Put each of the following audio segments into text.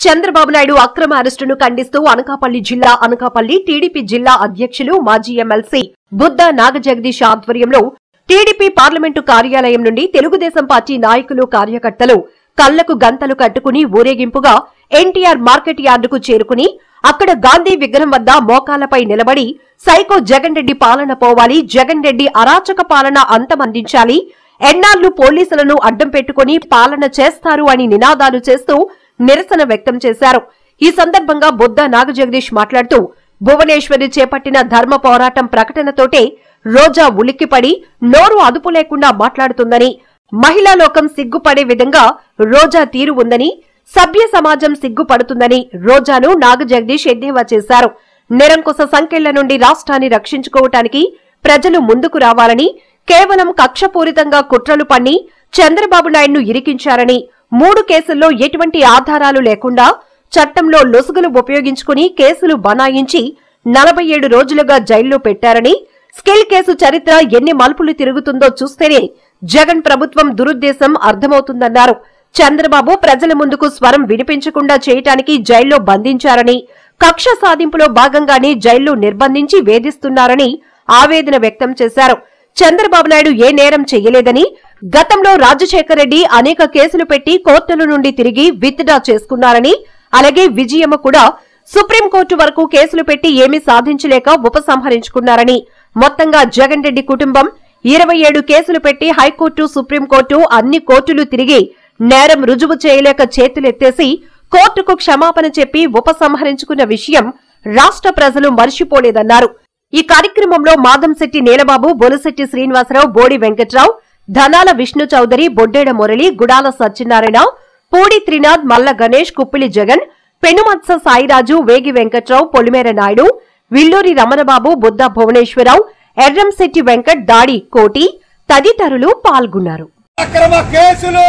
చంద్రబాబు నాయుడు అక్రమ అరెస్టును ఖండిస్తూ అనకాపల్లి జిల్లా అనకాపల్లి టీడీపీ జిల్లా అధ్యక్షులు మాజీ ఎమ్మెల్సీ బుద్ధ నాగజగదీష్ ఆధ్వర్యంలో టీడీపీ పార్లమెంటు కార్యాలయం నుండి తెలుగుదేశం పార్టీ నాయకులు కార్యకర్తలు కళ్లకు గంతలు కట్టుకుని ఊరేగింపుగా ఎన్టీఆర్ మార్కెట్ యార్డుకు చేరుకుని అక్కడ గాంధీ విగ్రహం వద్ద మోకాలపై నిలబడి సైకో జగన్ రెడ్డి పాలన పోవాలి జగన్ రెడ్డి అరాచక పాలన అంతమందించాలి ఎన్నాళ్లు పోలీసులను అడ్డం పెట్టుకుని పాలన చేస్తారు అని నినాదాలు చేస్తూ నిరసన వ్యక్తం చేశారు ఈ సందర్భంగా బుద్ధ నాగజగదీష్ మాట్లాడుతూ భువనేశ్వరి చేపట్టిన ధర్మ పోరాటం ప్రకటనతోటే రోజా ఉలిక్కిపడి నోరు అదుపు లేకుండా మాట్లాడుతుందని మహిళా లోకం సిగ్గుపడే విధంగా రోజా తీరు ఉందని సభ్య సమాజం సిగ్గుపడుతుందని రోజాను నాగజగదీష్ ఎద్దేవా చేశారు నిరంకుశ సంఖ్యల నుండి రాష్ట్రాన్ని రక్షించుకోవటానికి ప్రజలు ముందుకు రావాలని కేవలం కక్షపూరితంగా కుట్రలు పన్ని చంద్రబాబు నాయుడును ఇరికించారని మూడు కేసుల్లో ఎటువంటి ఆధారాలు లేకుండా చట్టంలో లొసుగులు ఉపయోగించుకుని కేసులు బనాయించి నలభై ఏడు రోజులుగా జైల్లో పెట్టారని స్కిల్ కేసు చరిత్ర ఎన్ని మలుపులు తిరుగుతుందో చూస్తేనే జగన్ ప్రభుత్వం దురుద్దేశం అర్థమవుతుందన్నారు చంద్రబాబు ప్రజల ముందుకు స్వరం వినిపించకుండా చేయటానికి జైల్లో బంధించారని కక్ష సాధింపులో భాగంగానే జైల్లో నిర్బంధించి వేధిస్తున్నారని ఆవేదన వ్యక్తం చేశారు చంద్రబాబు నాయుడు ఏ నేరం చెయ్యలేదని గతంలో రాజశేఖర రెడ్డి అనేక కేసులు పెట్టి కోర్టుల నుండి తిరిగి విత్డ్రా చేసుకున్నారని అలాగే విజయమ్మ కూడా సుప్రీంకోర్టు వరకు కేసులు పెట్టి ఏమీ సాధించలేక ఉపసంహరించుకున్నారని మొత్తంగా జగన్ రెడ్డి కుటుంబం ఇరవై ఏడు కేసులు పెట్టి హైకోర్టు సుప్రీంకోర్టు అన్ని కోర్టులు తిరిగి నేరం రుజువు చేయలేక చేతులెత్తేసి కోర్టుకు క్షమాపణ చెప్పి ఉపసంహరించుకున్న విషయం రాష్ట్ర ప్రజలు మర్చిపోలేదన్నారు ఈ కార్యక్రమంలో మాదంశెట్టి నీలబాబు బొలిశెట్టి శ్రీనివాసరావు బోడి వెంకట్రావు ధనాల విష్ణు చౌదరి బొడ్డేడ మురళి గుడాల సత్యనారాయణ పూడి త్రినాథ్ మల్ల గణేష్ కుప్పిలి జగన్ పెనుమత్స సాయిరాజు వేగి వెంకట్రావు పొలిమేర నాయుడు విల్లూరి రమణబాబు బుద్ధ భువనేశ్వరరావు ఎర్రంశెట్టి వెంకట్ దాడి కోటి తదితరులు పాల్గొన్నారు అక్రమ కేసులు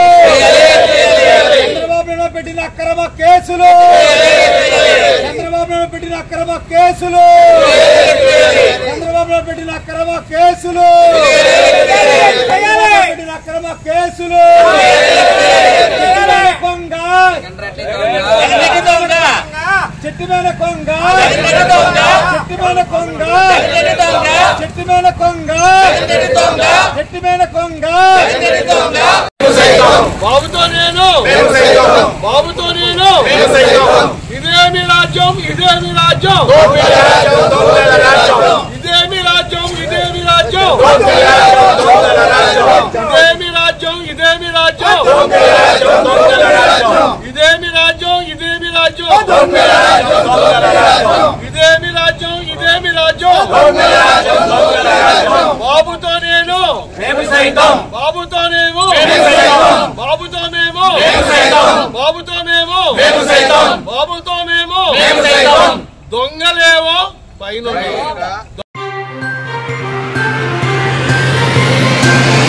చంద్రబాబు నాయుడు పెట్టిన అక్రమ కేసులు చంద్రబాబు నాయుడు పెట్టిన అక్రమ కేసులు చంద్రబాబు నాయుడు పెట్టిన అక్రమ కేసులు చంద్రబాబు పెట్టిన అక్రమ కేసులు చెట్టిమేన కొంగ చెట్టిమేన కొంగ చెట్టిమేన కొంగ చెట్టిమేన కొంగ చెట్టిమేన కొంగ బాబుతో నేను బాబుతో నేను ఇదేమి రాజ్యం ఇదేమి రాజ్యం ఇదేమి రాజ్యం ఇదేమి రాజ్యం ఇదేమి రాజ్యం ఇదేమి రాజ్యం ఇదేమి రాజ్యం ఇదేమి రాజ్యం ఇదేమి రాజ్యం ఇదేమి రాజ్యం బాబుతో నేను బాబుతో మేము బాబుతో మేము బాబుతో మేము బాబుతో మేము దొంగలేవో పైన